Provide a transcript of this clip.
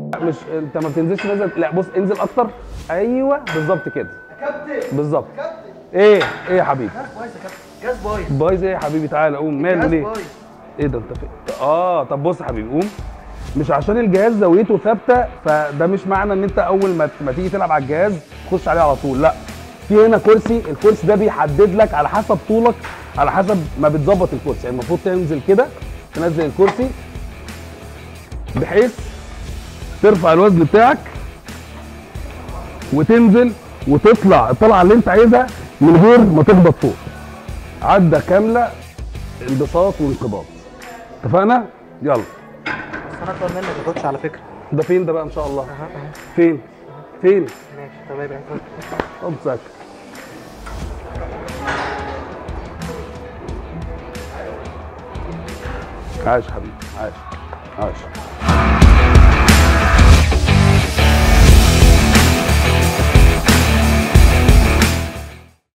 مش انت ما بتنزلش نزل لا بص انزل اكتر ايوه بالظبط كده كابتن بالظبط كابتن ايه ايه يا حبيبي كويس يا كابتن جاز بايظ بايظ ايه يا حبيبي تعالى قوم ماله جاز ليه بايظ ايه ده انت في... اه طب بص يا حبيبي قوم مش عشان الجهاز زاويته ثابته فده مش معنى ان انت اول ما ما تيجي تلعب على الجهاز تخش عليه على طول لا في هنا كرسي الكرسي ده بيحدد لك على حسب طولك على حسب ما بتظبط الكرسي يعني المفروض تنزل كده تنزل الكرسي بحيث ترفع الوزن بتاعك وتنزل وتطلع الطلعه اللي انت عايزها من غير ما تخبط فوق عدة كاملة انبساط وانقباض اتفقنا؟ يلا بس انا اكبر منك ما تاخدش على فكره ده فين ده بقى ان شاء الله؟ اها اها فين؟ فين؟ ماشي تمام يعني خد ساكت عاش حبيبي عاش عاش